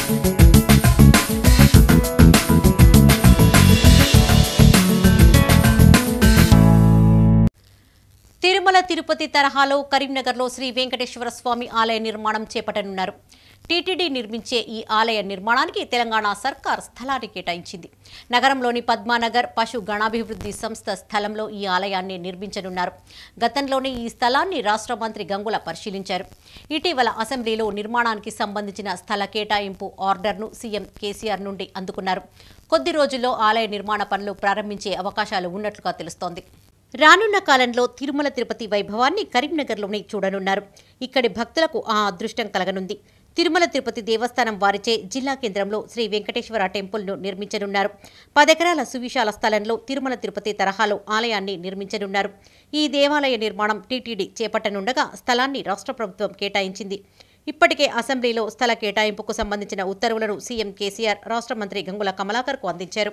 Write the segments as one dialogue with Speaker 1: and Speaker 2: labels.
Speaker 1: తిరుమల తిరుపతి తరహాలో కరీంనగర్లో శ్రీ వెంకటేశ్వర స్వామి ఆలయ నిర్మాణం చేపట్టనున్నారు టీటీడీ నిర్మించే ఈ ఆలయ నిర్మాణానికి తెలంగాణ సర్కార్ స్థలాన్ని కేటాయించింది నగరంలోని పద్మానగర్ పశు గణాభివృద్ధి సంస్థ స్థలంలో ఈ ఆలయాన్ని నిర్మించనున్నారు గతంలోనే ఈ స్థలాన్ని రాష్ట్ర మంత్రి గంగుల పరిశీలించారు ఇటీవల అసెంబ్లీలో నిర్మాణానికి సంబంధించిన స్థల కేటాయింపు ఆర్డర్ను సీఎం కేసీఆర్ నుండి అందుకున్నారు కొద్ది రోజుల్లో ఆలయ నిర్మాణ పనులు ప్రారంభించే అవకాశాలు ఉన్నట్లుగా తెలుస్తోంది రానున్న కాలంలో తిరుమల తిరుపతి వైభవాన్ని కరీంనగర్లోనే చూడనున్నారు ఇక్కడి భక్తులకు ఆ అదృష్టం కలగనుంది తిరుమల తిరుపతి దేవస్థానం వారిచే జిల్లా కేంద్రంలో శ్రీ వెంకటేశ్వర టెంపుల్ను నిర్మించనున్నారు పదెకరాల సువిశాల స్థలంలో తిరుమల తిరుపతి తరహాలో ఆలయాన్ని నిర్మించనున్నారు ఈ దేవాలయ నిర్మాణం టీటీడీ చేపట్టనుండగా స్థలాన్ని రాష్ట్ర ప్రభుత్వం కేటాయించింది ఇప్పటికే అసెంబ్లీలో స్థల కేటాయింపుకు సంబంధించిన ఉత్తర్వులను సీఎం కేసీఆర్ రాష్ట్ర మంత్రి గంగుల కమలాకర్కు అందించారు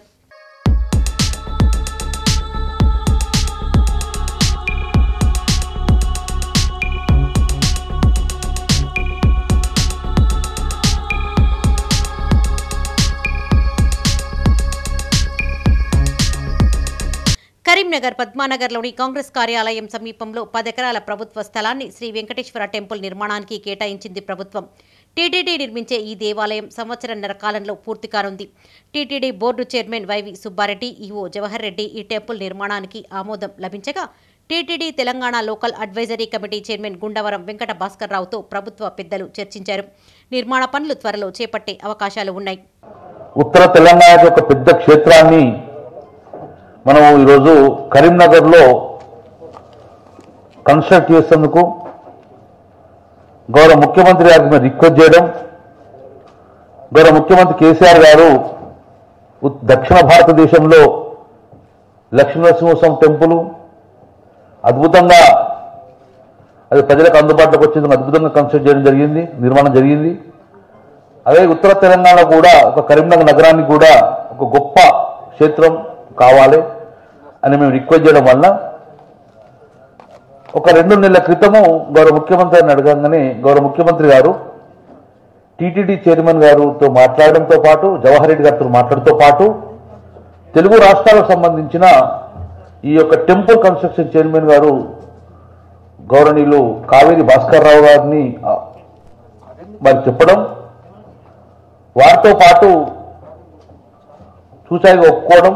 Speaker 1: కరీంనగర్ పద్మానగర్లోని కాంగ్రెస్ కార్యాలయం సమీపంలో పదెకరాల ప్రభుత్వ స్థలాన్ని శ్రీ వెంకటేశ్వర టెంపుల్ నిర్మాణానికి కేటాయించింది ప్రభుత్వం టీటీడీ నిర్మించే ఈ దేవాలయం సంవత్సరంన్నర కాలంలో పూర్తి కానుంది TTD board chairman YV Subbareddy EO Jawahar Reddy ఈ టెంపుల్ నిర్మాణానికి ఆమోదం లభించగా TTD Telangana local advisory committee chairman Gundavaram Venkata Bhaskar రావుతో ప్రభుత్వ పెద్దలు చర్చించారు నిర్మాణ పనులు త్వరలో చేపట్టే అవకాశాలు ఉన్నాయి
Speaker 2: ఉత్తర తెలంగాణ యొక్క పెద్ద క్షేత్రాన్ని మనం ఈరోజు కరీంనగర్లో కన్స్ట్రక్ట్ చేసేందుకు గౌరవ ముఖ్యమంత్రి గారికి మేము రిక్వెస్ట్ చేయడం గౌరవ ముఖ్యమంత్రి కేసీఆర్ గారు ఉత్- దక్షిణ భారతదేశంలో లక్ష్మీనరసింహస్వామి టెంపుల్ అద్భుతంగా అది ప్రజలకు అందుబాటులోకి వచ్చేందుకు అద్భుతంగా కన్స్ట్రక్ట్ చేయడం జరిగింది నిర్మాణం జరిగింది అదే ఉత్తర తెలంగాణ కూడా ఒక కరీంనగర్ నగరానికి కూడా ఒక గొప్ప క్షేత్రం కావాలి అని మేము రిక్వెస్ట్ చేయడం వల్ల ఒక రెండు నెలల క్రితము గౌరవ ముఖ్యమంత్రి గారిని అడగంగానే గౌరవ ముఖ్యమంత్రి గారు టీటీడీ చైర్మన్ గారితో మాట్లాడడంతో పాటు జవహర్ రెడ్డి గారితో మాట్లాడడంతో పాటు తెలుగు రాష్ట్రాలకు సంబంధించిన ఈ యొక్క టెంపుల్ కన్స్ట్రక్షన్ చైర్మన్ గారు గౌరవనీయులు కావేరి భాస్కర్ రావు గారిని ఆ, మరి చెప్పడం వారితో పాటు చూచాయిగా ఒప్పుకోవడం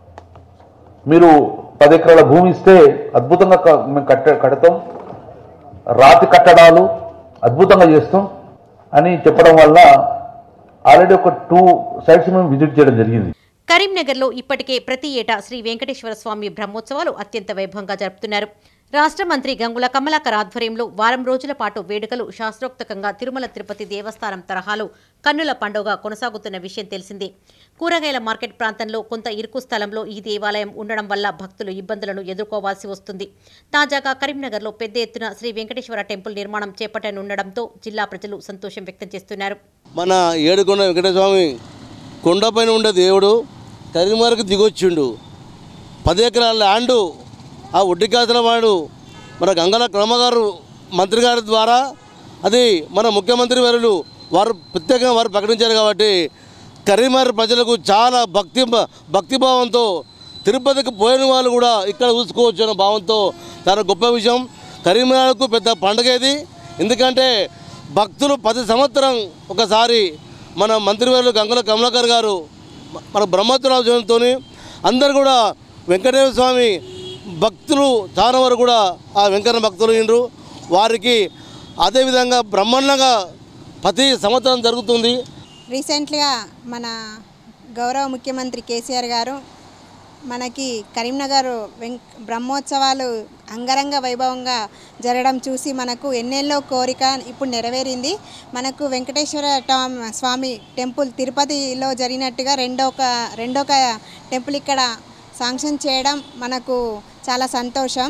Speaker 2: మీరు పది ఎకరాల భూమి ఇస్తే అద్భుతంగా క- మేము కట్ట కడతాం రాతి కట్టడాలు అద్భుతంగా చేస్తాం అని చెప్పడం వల్ల ఆల్రెడీ ఒక టూ సైట్స్ మేము విజిట్ చేయడం జరిగింది
Speaker 1: కరీంనగర్లో ఇప్పటికే ప్రతి ఏటా శ్రీ వెంకటేశ్వర స్వామి బ్రహ్మోత్సవాలు అత్యంత వైభవంగా జరుపుతున్నారు రాష్ట్ర మంత్రి గంగుల కమలాకర్ ఆధ్వర్యంలో వారం రోజుల పాటు వేడుకలు శాస్త్రోక్తకంగా తిరుమల తిరుపతి దేవస్థానం తరహాలో కన్నుల పండుగ కొనసాగుతున్న విషయం తెలిసిందే కూరగాయల మార్కెట్ ప్రాంతంలో కొంత ఇరుకు స్థలంలో ఈ దేవాలయం ఉండడం వల్ల భక్తులు ఇబ్బందులను ఎదుర్కోవాల్సి వస్తుంది తాజాగా కరీంనగర్లో పెద్ద ఎత్తున శ్రీ వెంకటేశ్వర టెంపుల్ నిర్మాణం చేపట్టనుండడంతో జిల్లా ప్రజలు సంతోషం వ్యక్తం చేస్తున్నారు
Speaker 3: మన ఏడుకొండ వెంకటస్వామి కొండపైన ఉండే దేవుడు కరీంనగర్కి దిగొచ్చిండు పది ఎకరాల ల్యాండు ఆ ఒడ్డికాసుల వాడు మన గంగల క్రమగారు మంత్రి గారి ద్వారా అది మన ముఖ్యమంత్రి వారు వారు ప్రత్యేకంగా వారు ప్రకటించారు కాబట్టి కరీంనగర్ ప్రజలకు చాలా భక్తి భక్తిభావంతో తిరుపతికి పోయిన వాళ్ళు కూడా ఇక్కడ చూసుకోవచ్చు అనే భావంతో చాలా గొప్ప విషయం కరీంనగర్కు పెద్ద పండుగ ఇది ఎందుకంటే భక్తులు ప్రతి సంవత్సరం ఒకసారి మన మంత్రివర్యులు గంగుల కమలాకర్ గారు మ- మన బ్రహ్మోత్సరాలు చేయడంతో అందరు కూడా వెంకటేశ్వర స్వామి భక్తులు చాలా వరకు కూడా ఆ వెంకన్న భక్తులు అయినరు వారికి అదేవిధంగా బ్రహ్మాండంగా ప్రతి సంవత్సరం జరుగుతుంది
Speaker 4: రీసెంట్గా మన గౌరవ ముఖ్యమంత్రి కేసీఆర్ గారు మనకి కరీంనగర్ వెం బ్రహ్మోత్సవాలు అంగరంగ వైభవంగా జరగడం చూసి మనకు ఎన్నెల్లో కోరిక ఇప్పుడు నెరవేరింది మనకు వెంకటేశ్వర టామ్ స్వామి టెంపుల్ తిరుపతిలో జరిగినట్టుగా రెండొక రెండొక టెంపుల్ ఇక్కడ శాంక్షన్ చేయడం మనకు చాలా సంతోషం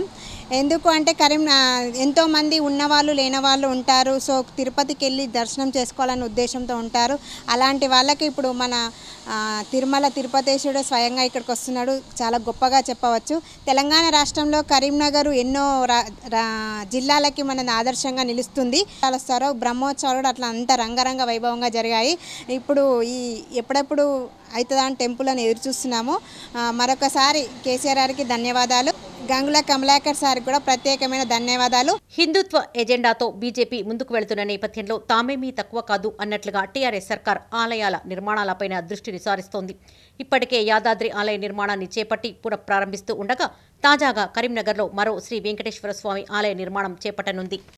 Speaker 4: ఎందుకు అంటే కరీం ఆ, ఎంతోమంది ఉన్నవాళ్ళు లేనివాళ్ళు ఉంటారు సో తిరుపతికి వెళ్ళి దర్శనం చేసుకోవాలనే ఉద్దేశంతో ఉంటారు అలాంటి వాళ్ళకి ఇప్పుడు మన ఆ, తిరుమల తిరుపతేశ్వరుడు స్వయంగా ఇక్కడికి వస్తున్నాడు చాలా గొప్పగా చెప్పవచ్చు తెలంగాణ రాష్ట్రంలో కరీంనగర్ ఎన్నో రా రా- జిల్లాలకి మన ఆదర్శంగా నిలుస్తుంది చాలా వస్తారో బ్రహ్మోత్సవాలు కూడా అట్లా అంత రంగరంగ వైభవంగా జరిగాయి ఇప్పుడు ఈ ఎప్పుడెప్పుడు అవుతుందా అని టెంపుల్ అని ఎదురు చూస్తున్నాము ఆ, మరొకసారి కేసీఆర్ గారికి ధన్యవాదాలు గంగుల కమలాకర్ సార్కి కూడా ప్రత్యేకమైన ధన్యవాదాలు
Speaker 1: హిందుత్వ ఎజెండాతో బీజేపీ ముందుకు వెళుతున్న నేపథ్యంలో తామేమీ తక్కువ కాదు అన్నట్లుగా టీఆర్ఎస్ సర్కార్ ఆలయాల నిర్మాణాలపైన దృష్టిని సారిస్తోంది ఇప్పటికే యాదాద్రి ఆలయ నిర్మాణాన్ని చేపట్టి పునఃప్రారంభిస్తూ ఉండగా తాజాగా కరీంనగర్లో మరో శ్రీ వెంకటేశ్వర స్వామి ఆలయ నిర్మాణం చేపట్టనుంది